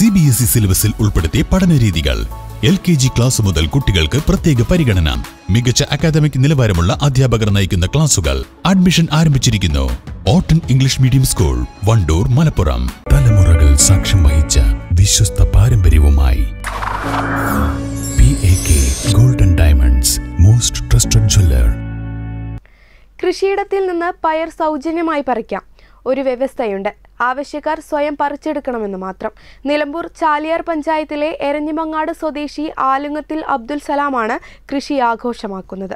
C B S E സിലബസിൽ ഉൾപ്പെടുത്തിയ പഠനരീതികൾ എൽ കെ ജി ക്ലാസ് മുതൽ കുട്ടികൾക്ക് പ്രത്യേക പരിഗണന മികച്ച അക്കാദമിക് നിലവാരമുള്ള അധ്യാപകർ നയിക്കുന്ന ക്ലാസുകൾ അഡ്മിഷൻ ആരംഭിച്ചിരിക്കുന്നു ഓട്ടൺ English medium school Wandoor Malappuram തലമുറകൾ സാക്ഷ്യം വഹിച്ച വിശ്വസ്ത പാരമ്പര്യവുമായി P A K golden diamonds most trusted jeweller കൃഷിയിടത്തിൽ നിന്ന് പയർ സൗജന്യമായി പറിക്കാം ഒരു വ്യവസ്ഥയുണ്ട് ആവശ്യക്കാർ സ്വയം പറിച്ചെടുക്കണമെന്ന് മാത്രം നിലമ്പൂർ ചാലിയാർ പഞ്ചായത്തിലെ എരഞ്ഞിമങ്ങാട് സ്വദേശി ആലുങ്ങത്തിൽ അബ്ദുൽ സലാമാണ് കൃഷി ആഘോഷമാക്കുന്നത്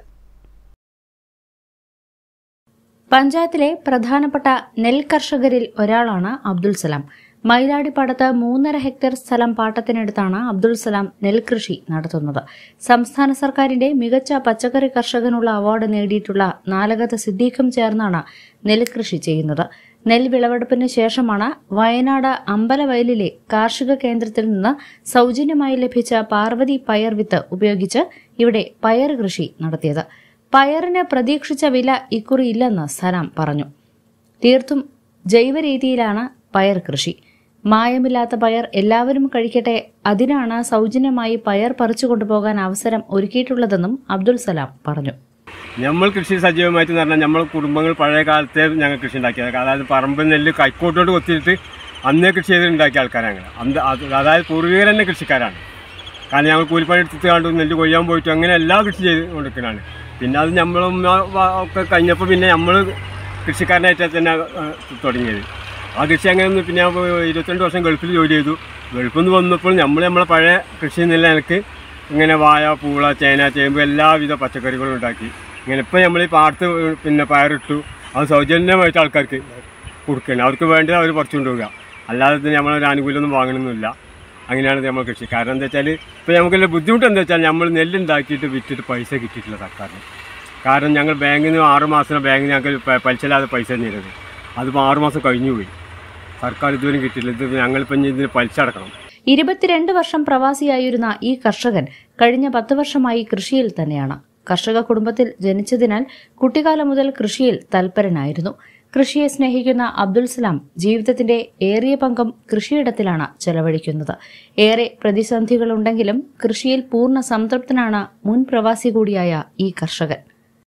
പഞ്ചായത്തിലെ പ്രധാനപ്പെട്ട നെൽ കർഷകരിൽ ഒരാളാണ് അബ്ദുൽ സലാം മൈലാടിപ്പാടത്ത് മൂന്നര ഹെക്ടർ സ്ഥലം പാട്ടത്തിനെടുത്താണ് അബ്ദുൽ സലാം നെൽകൃഷി നടത്തുന്നത് സംസ്ഥാന സർക്കാരിന്റെ മികച്ച പച്ചക്കറി കർഷകനുള്ള അവാർഡ് നേടിയിട്ടുള്ള നാലകത്ത് സിദ്ദീഖും ചേർന്നാണ് നെൽകൃഷി ചെയ്യുന്നത് നെൽ വിളവെടുപ്പിന് ശേഷമാണ് വയനാട് അമ്പലവയലിലെ കാർഷിക കേന്ദ്രത്തിൽ നിന്ന് സൗജന്യമായി ലഭിച്ച പാർവതി പയർ വിത്ത് ഉപയോഗിച്ച് ഇവിടെ പയർ കൃഷി നടത്തിയത് പയറിന് പ്രതീക്ഷിച്ച വില ഇക്കുറി ഇല്ലെന്ന് സലാം പറഞ്ഞു തീർത്തും ജൈവ രീതിയിലാണ് പയർ കൃഷി മായമില്ലാത്ത പയർ എല്ലാവരും കഴിക്കട്ടെ അതിനാണ് സൗജന്യമായി പയർ പറിച്ചു കൊണ്ടുപോകാൻ അവസരം ഒരുക്കിയിട്ടുള്ളതെന്നും അബ്ദുൽ സലാം പറഞ്ഞു നമ്മൾ കൃഷി സജീവമായിട്ട് എന്ന് പറഞ്ഞാൽ നമ്മൾ കുടുംബങ്ങൾ പഴയ കാലത്തെ ഞങ്ങൾ കൃഷി ഉണ്ടാക്കിയത് അതായത് പറമ്പ് നെല്ല് കൈക്കോട്ടോട് കൊത്തിയിട്ട് അന്നേ കൃഷി ചെയ്ത് ഉണ്ടാക്കിയ ആൾക്കാരാണ് ഞങ്ങൾ അന്ന് അത് അതായത് പൂർവികർ തന്നെ കൃഷിക്കാരാണ് കാരണം ഞങ്ങൾ കൂലിപ്പണി എടുത്തിട്ട് കണ്ടു നെല്ല് കൊയ്യാൻ പോയിട്ട് അങ്ങനെ എല്ലാ കൃഷി ചെയ്ത് കൊണ്ടിരിക്കുന്നതാണ് പിന്നെ അത് നമ്മളും ആ, വ- ഒക്കെ കഴിഞ്ഞപ്പോൾ പിന്നെ നമ്മൾ കൃഷിക്കാരനായിട്ട് തന്നെ ആ, തുടങ്ങിയത് ആ കൃഷി അങ്ങനെ ഒന്ന് പിന്നെ ഞാൻ പോയി ഇരുപത്തിരണ്ട് വർഷം ഗൾഫിൽ ജോലി ചെയ്തു ഗൾഫിൽ നിന്ന് വന്നപ്പോൾ നമ്മൾ നമ്മളെ പഴയ കൃഷി എന്നുള്ള എനിക്ക് ഇങ്ങനെ വാഴ പൂള ചേന ചേമ്പ് എല്ലാവിധ പച്ചക്കറികളും ഉണ്ടാക്കി ഇങ്ങനെ ഇപ്പോൾ നമ്മൾ ഈ പാടത്ത് പിന്നെ പയറിട്ടു അത് സൗജന്യമായിട്ട് ആൾക്കാർക്ക് കൊടുക്കുകയാണ് അവർക്ക് വേണ്ടത് അവർ പറിച്ചു കൊണ്ടുപോവുക അല്ലാതെ തന്നെ നമ്മളൊരു ആനുകൂല്യമൊന്നും വാങ്ങണമെന്നില്ല അങ്ങനെയാണ് നമ്മൾ കൃഷി കാരണം എന്താ വെച്ചാൽ ഇപ്പോൾ നമുക്കുള്ള ബുദ്ധിമുട്ട് എന്താ വെച്ചാൽ നമ്മൾ നെല്ലുണ്ടാക്കിയിട്ട് വിറ്റിട്ട് പൈസ കിട്ടിയിട്ടില്ല സർക്കാരിന് കാരണം ഞങ്ങൾ ബാങ്കിൽ നിന്ന് ആറ് മാസം ബാങ്കിൽ ഞങ്ങൾക്ക് പ- പലിശയില്ലാതെ പൈസ തന്നിരുന്നത് അതിപ്പോൾ ആറ് മാസം കഴിഞ്ഞു പോയി സർക്കാർ ഇതുവരെയും കിട്ടിയില്ല ഇത് ഞങ്ങളിപ്പം ഇനി ഇതിന് പലിശ അടക്കണം ഇരുപത്തിരണ്ട് വർഷം പ്രവാസിയായിരുന്ന ഈ കർഷകൻ കഴിഞ്ഞ പത്ത് വർഷമായി കൃഷിയിൽ തന്നെയാണ് കർഷക കുടുംബത്തിൽ ജനിച്ചതിനാൽ കുട്ടിക്കാലം മുതൽ കൃഷിയിൽ തൽപരനായിരുന്നു കൃഷിയെ സ്നേഹിക്കുന്ന അബ്ദുൽ സലാം ജീവിതത്തിന്റെ ഏറിയ പങ്കും കൃഷിയിടത്തിലാണ് ചെലവഴിക്കുന്നത് ഏറെ പ്രതിസന്ധികളുണ്ടെങ്കിലും കൃഷിയിൽ പൂർണ്ണ സംതൃപ്തനാണ് മുൻ പ്രവാസി കൂടിയായ ഈ കർഷകൻ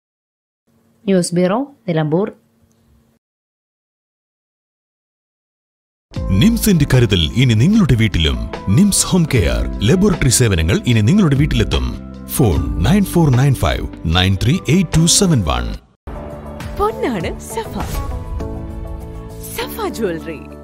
ന്യൂസ് ബ്യൂറോ നിലമ്പൂർ നിംസിന്റെ കരുതൽ ഇനി നിങ്ങളുടെ വീട്ടിലും നിംസ് ഹോം കെയർ ലബോറട്ടറി സേവനങ്ങൾ ഇനി നിങ്ങളുടെ വീട്ടിലെത്തും phone nine four nine five nine three eight two seven one പൊന്നാണ് സഫ സഫ ജ്വല്ലറി